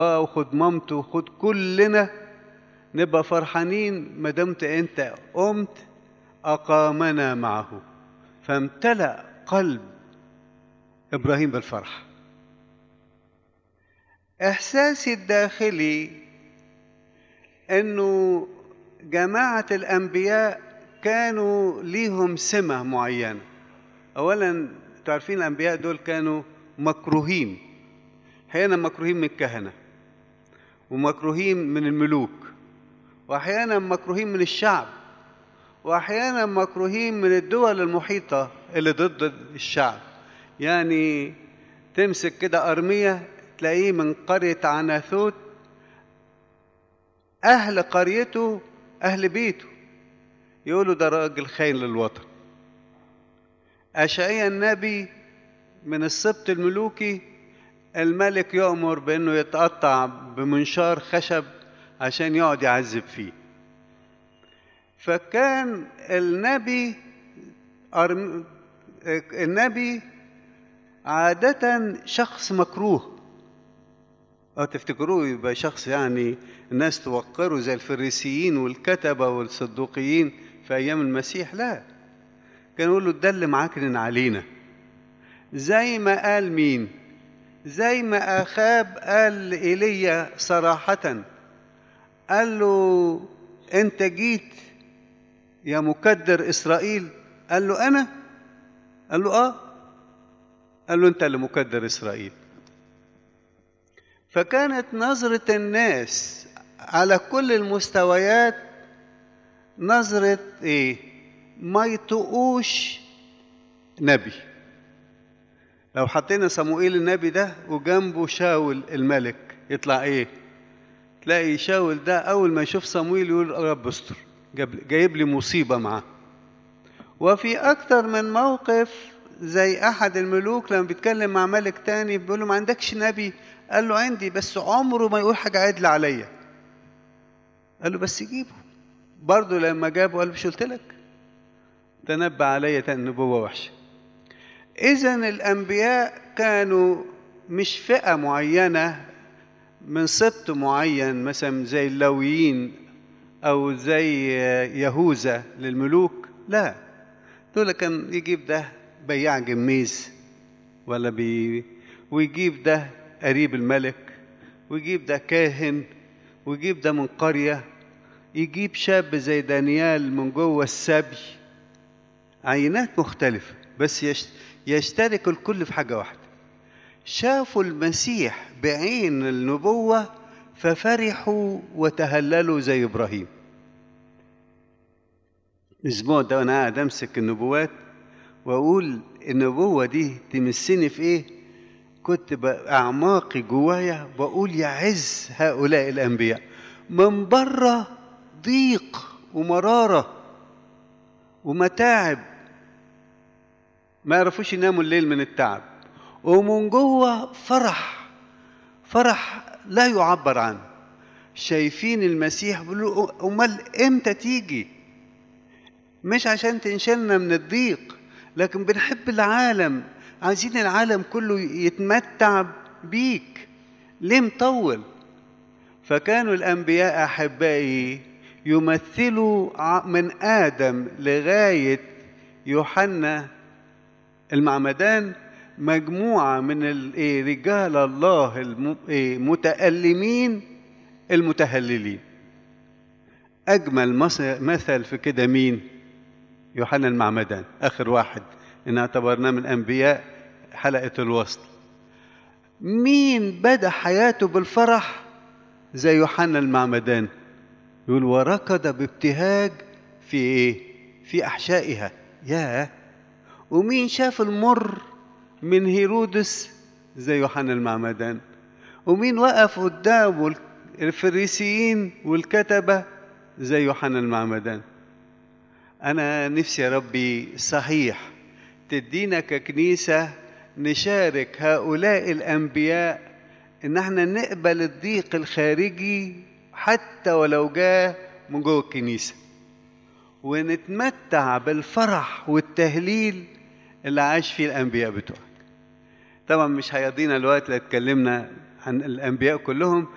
وخد مامته وخد كلنا نبقى فرحانين ما دمت انت قمت اقامنا معه فامتلأ قلب ابراهيم بالفرح احساسي الداخلي انه جماعه الانبياء كانوا ليهم سمه معينه اولا تعرفين الانبياء دول كانوا مكروهين احيانا مكروهين من الكهنه ومكروهين من الملوك واحيانا مكروهين من الشعب واحيانا مكروهين من الدول المحيطه اللي ضد الشعب يعني تمسك كده ارميه تلاقيه من قريه عناثوت اهل قريته اهل بيته يقولوا ده راجل خاين للوطن أشعيا النبي من السبط الملوكي الملك يؤمر بأنه يتقطع بمنشار خشب عشان يقعد يعذب فيه فكان النبي أرم... النبي عادة شخص مكروه أو تفتكروه يبقى شخص يعني الناس توقره زي الفريسيين والكتبة والصدوقيين في أيام المسيح لا كان يقول له ده اللي معاكن علينا زي ما قال مين زي ما أخاب قال لإيليا صراحة قال له أنت جيت يا مكدر إسرائيل قال له أنا قال له آه قال له أنت اللي مكدر إسرائيل فكانت نظرة الناس على كل المستويات نظرة إيه ما يطقوش نبي لو حطينا صموئيل النبي ده وجنبه شاول الملك يطلع ايه تلاقي شاول ده اول ما يشوف صموئيل يقول رب استر جايب لي مصيبه معاه وفي اكتر من موقف زي احد الملوك لما بيتكلم مع ملك تاني بيقول له ما عندكش نبي قال له عندي بس عمره ما يقول حاجه عدل عليا قال له بس جيبه برضه لما جابه قال له مش قلت لك تنبأ علي النبوة وحشة إذا الأنبياء كانوا مش فئة معينة من سبط معين مثلا زي اللويين أو زي يهوذا للملوك لا دول كان يجيب ده بياع جميز ولا بي ويجيب ده قريب الملك ويجيب ده كاهن ويجيب ده من قرية يجيب شاب زي دانيال من جوه السبي عينات مختلفة بس يشترك الكل في حاجة واحدة شافوا المسيح بعين النبوة ففرحوا وتهللوا زي إبراهيم الأسبوع ده وأنا قاعد أمسك النبوات وأقول النبوة دي تمسني في إيه؟ كنت بأعماقي جوايا بقول يعز هؤلاء الأنبياء من بره ضيق ومرارة ومتاعب ما يعرفوش يناموا الليل من التعب ومن جوه فرح فرح لا يعبر عنه شايفين المسيح بيقولوا امال امتى تيجي مش عشان تنشلنا من الضيق لكن بنحب العالم عايزين العالم كله يتمتع بيك ليه مطول فكانوا الانبياء احبائي يمثلوا من ادم لغايه يوحنا المعمدان مجموعة من رجال الله المتألمين المتهللين أجمل مثل في كده مين يوحنا المعمدان آخر واحد إن اعتبرناه من أنبياء حلقة الوسط مين بدأ حياته بالفرح زي يوحنا المعمدان يقول وركض بابتهاج في ايه في احشائها ياه ومين شاف المر من هيرودس زي يوحنا المعمدان ومين وقف قدام الفريسيين والكتبة زي يوحنا المعمدان أنا نفسي يا ربي صحيح تدينا ككنيسة نشارك هؤلاء الأنبياء إن احنا نقبل الضيق الخارجي حتى ولو جاء من جوه الكنيسة ونتمتع بالفرح والتهليل اللي عاش فيه الأنبياء بتوعك طبعا مش هيضينا الوقت لو اتكلمنا عن الأنبياء كلهم